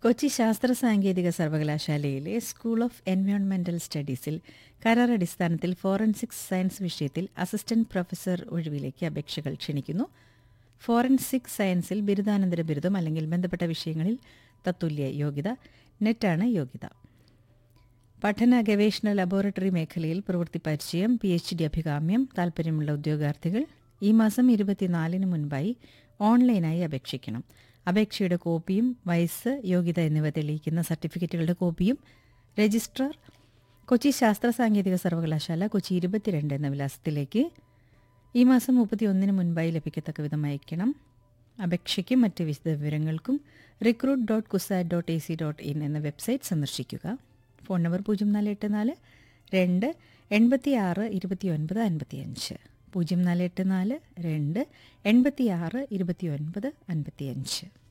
കൊച്ചി ശാസ്ത്ര സാങ്കേതിക സർവകലാശാലയിലെ സ്കൂൾ ഓഫ് എൻവയോൺമെന്റൽ സ്റ്റഡീസിൽ കരാർ അടിസ്ഥാനത്തിൽ ഫോറൻസിക് സയൻസ് വിഷയത്തിൽ അസിസ്റ്റന്റ് പ്രൊഫസർ ഒഴിവിലേക്ക് അപേക്ഷകൾ ക്ഷണിക്കുന്നു ഫോറൻസിക് സയൻസിൽ ബിരുദാനന്തര ബിരുദം അല്ലെങ്കിൽ ബന്ധപ്പെട്ട വിഷയങ്ങളിൽ തത്തുല്യ യോഗ്യത നെറ്റാണ് യോഗ്യത പഠന ഗവേഷണ ലബോറട്ടറി മേഖലയിൽ പ്രവൃത്തി പരിചയം പി എച്ച് ഡി അഭികാമ്യം താൽപ്പര്യമുള്ള ഉദ്യോഗാർത്ഥികൾ ഈ മാസം ഇരുപത്തിനാലിന് മുൻപായി ഓൺലൈനായി അപേക്ഷിക്കണം അപേക്ഷയുടെ കോപ്പിയും വയസ്സ് യോഗ്യത എന്നിവ തെളിയിക്കുന്ന സർട്ടിഫിക്കറ്റുകളുടെ കോപ്പിയും രജിസ്ട്രാർ കൊച്ചി ശാസ്ത്ര സാങ്കേതിക സർവകലാശാല കൊച്ചി ഇരുപത്തിരണ്ട് എന്ന വിലാസത്തിലേക്ക് ഈ മാസം മുപ്പത്തിയൊന്നിന് മുൻപായി ലഭിക്കത്തക്ക വിധം അയക്കണം അപേക്ഷയ്ക്കും മറ്റ് വിശദ വിവരങ്ങൾക്കും recruit dot CUSAT dot A C dot in എന്ന വെബ്സൈറ്റ് സന്ദർശിക്കുക ഫോൺ നമ്പർ പൂജ്യം നാല് എട്ട് നാല് രണ്ട് എൺപത്തി ആറ് ഇരുപത്തി ഒൻപത് അൻപത്തി അഞ്ച് പൂജ്യം നാല് എട്ട് നാല് രണ്ട് എൺപത്തി ആറ് ഇരുപത്തി ഒൻപത് അൻപത്തി അഞ്ച്